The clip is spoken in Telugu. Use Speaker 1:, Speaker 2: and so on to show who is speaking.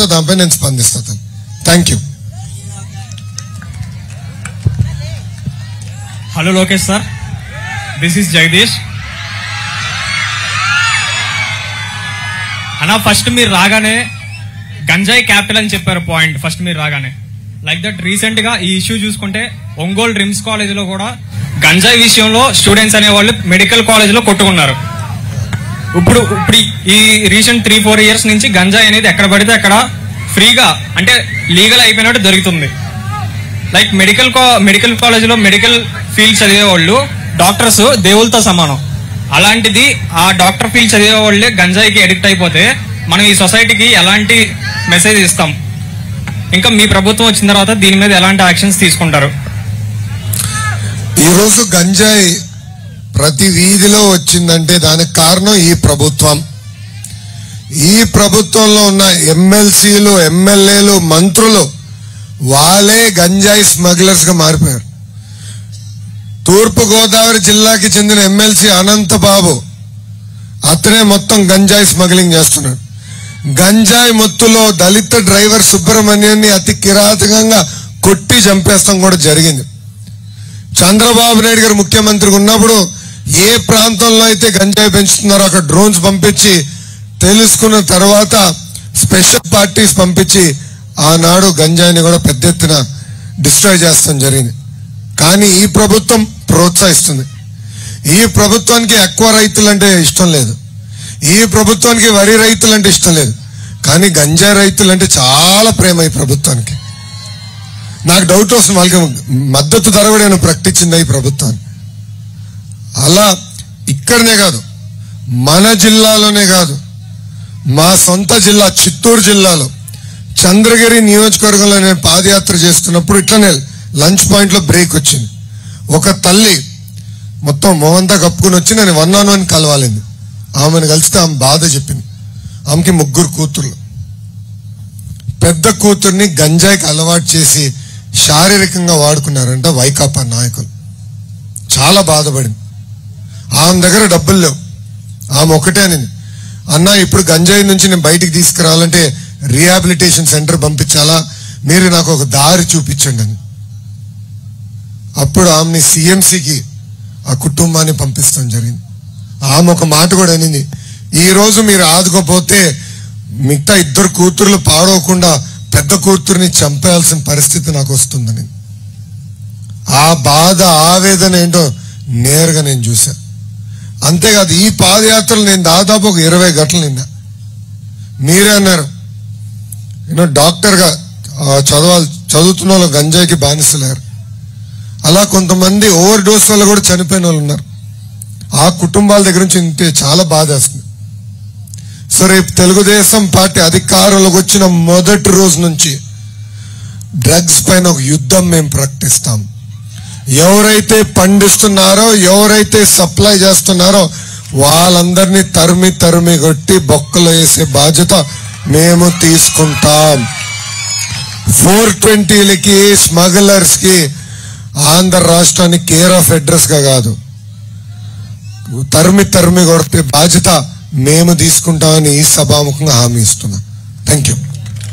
Speaker 1: దానిపై నేను స్పందిస్తాను thank you
Speaker 2: hello Lokesh sir this is Jagadeesh అన్నా ఫస్ట్ మీరు రాగానే గంజాయి క్యాపిటల్ అని చెప్పారు పాయింట్ ఫస్ట్ మీరు రాగానే లైక్ దట్ రీసెంట్ గా ఈ ఇష్యూ చూసుకుంటే ఒంగోలు డ్రిమ్స్ కాలేజ్ లో కూడా గంజాయి విషయంలో స్టూడెంట్స్ అనేవాళ్ళు మెడికల్ కాలేజ్ లో కొట్టుకున్నారు ఇప్పుడు ఇప్పుడు ఈ రీసెంట్ త్రీ ఫోర్ ఇయర్స్ నుంచి గంజాయి అనేది ఎక్కడ పడితే అక్కడ ఫ్రీగా అంటే లీగల్ అయిపోయినట్టు దొరుకుతుంది లైక్ మెడికల్ మెడికల్ కాలేజ్ లో మెడికల్ ఫీల్డ్ చదివే వాళ్ళు డాక్టర్స్ దేవులతో సమానం అలాంటిది ఆ డాక్టర్ ఫీల్డ్ చదివే వాళ్ళే గంజాయికి అడిక్ట్ అయిపోతే మనం ఈ సొసైటీకి ఎలాంటి మెసేజ్ ఇస్తాం ఇంకా మీ ప్రభుత్వం వచ్చిన తర్వాత దీని మీద ఎలాంటి యాక్షన్స్ తీసుకుంటారు
Speaker 1: ఈరోజు గంజాయి ప్రతి వీధిలో వచ్చిందంటే దానికి కారణం ఈ ప్రభుత్వం ఈ ప్రభుత్వంలో ఉన్న ఎమ్మెల్సీలు ఎమ్మెల్యేలు మంత్రులు వాళ్ళే గంజాయి స్మగ్లర్స్ గా మారిపోయారు తూర్పు గోదావరి జిల్లాకి చెందిన ఎమ్మెల్సీ అనంతబాబు అతనే మొత్తం గంజాయి స్మగ్లింగ్ చేస్తున్నాడు గంజాయి మొత్తులో దళిత డ్రైవర్ సుబ్రహ్మణ్యాన్ని అతి కిరాతకంగా కొట్టి చంపేస్తాం కూడా జరిగింది చంద్రబాబు నాయుడు గారు ముఖ్యమంత్రిగా ఉన్నప్పుడు ఏ ప్రాంతంలో అయితే గంజాయి పెంచుతున్నారో అక్కడ డ్రోన్స్ పంపించి తెలుసుకున్న తర్వాత స్పెషల్ పార్టీస్ పంపించి ఆనాడు గంజాయిని కూడా పెద్ద ఎత్తున డిస్ట్రాయ్ చేస్తాం జరిగింది కానీ ఈ ప్రభుత్వం ప్రోత్సహిస్తుంది ఈ ప్రభుత్వానికి ఎక్కువ రైతులు అంటే ఇష్టం లేదు ఈ ప్రభుత్వానికి వరి రైతులు అంటే ఇష్టం లేదు కానీ గంజాయి రైతులు అంటే చాలా ప్రేమ ఈ ప్రభుత్వానికి నాకు డౌట్ వస్తుంది వాళ్ళకి మద్దతు ధర కూడా నేను ప్రకటించింది ఈ ప్రభుత్వాన్ని అలా ఇక్కడనే కాదు మన జిల్లాలోనే కాదు మా సొంత జిల్లా చిత్తూరు జిల్లాలో చంద్రగిరి నియోజకవర్గంలో నేను పాదయాత్ర చేస్తున్నప్పుడు ఇట్లనే లంచ్ పాయింట్ లో బ్రేక్ వచ్చింది ఒక తల్లి మొత్తం మొహంతా కప్పుకుని వచ్చి నేను వన్ ఆన్ వన్ కలవాలింది ఆమెను కలిస్తే ఆమె బాధ చెప్పింది ఆమెకి ముగ్గురు కూతుర్లు పెద్ద కూతుర్ని గంజాయికి అలవాటు చేసి శారీరకంగా వాడుకున్నారంట వైకాపా నాయకులు చాలా బాధపడింది ఆమె దగ్గర డబ్బులు లేవు ఆమె ఒకటే అనింది అన్న ఇప్పుడు గంజాయి నుంచి నేను బయటికి తీసుకురావాలంటే రీహాబిలిటేషన్ సెంటర్ పంపించాలా మీరు నాకు ఒక దారి చూపించండి అని అప్పుడు ఆమెని సిఎంసికి ఆ కుటుంబాన్ని పంపిస్తాం జరిగింది ఆమె ఒక మాట కూడా అనింది ఈ రోజు మీరు ఆదుకోపోతే మిగతా ఇద్దరు కూతుర్లు పాడవకుండా పెద్ద కూతుర్ని చంపేయాల్సిన పరిస్థితి నాకు వస్తుందని ఆ బాధ ఆవేదన ఏంటో నేరుగా నేను చూసా అంతేకాదు ఈ పాదయాత్రలు నేను దాదాపు ఒక ఇరవై గంటలు నిన్నా మీరే అన్నారు యూనో డాక్టర్గా ఆ, చదవాలి చదువుతున్న వాళ్ళు గంజాయికి బానిసలేరు అలా కొంతమంది ఓవర్ డోస్ వల్ల కూడా చనిపోయిన వాళ్ళు ఉన్నారు ఆ కుటుంబాల దగ్గర నుంచి వింటే చాలా బాధ వేస్తుంది సో రేపు తెలుగుదేశం పార్టీ అధికారంలోకి వచ్చిన మొదటి రోజు నుంచి డ్రగ్స్ పైన ఒక యుద్ధం మేము ప్రకటిస్తాం ఎవరైతే పండిస్తున్నారో ఎవరైతే సప్లై చేస్తున్నారో వాళ్ళందరినీ తరిమి తరిమి కొట్టి బొక్కలో వేసే బాధ్యత మేము తీసుకుంటాం ఫోర్ ట్వంటీలకి స్మగ్లర్స్ కి ఆంధ్ర రాష్ట్రానికి కేర్ ఆఫ్ అడ్రస్ గా కాదు తరిమి తరిమి కొడితే బాధ్యత మేము తీసుకుంటామని ఈ సభాముఖంగా హామీ ఇస్తున్నా థ్యాంక్ యూ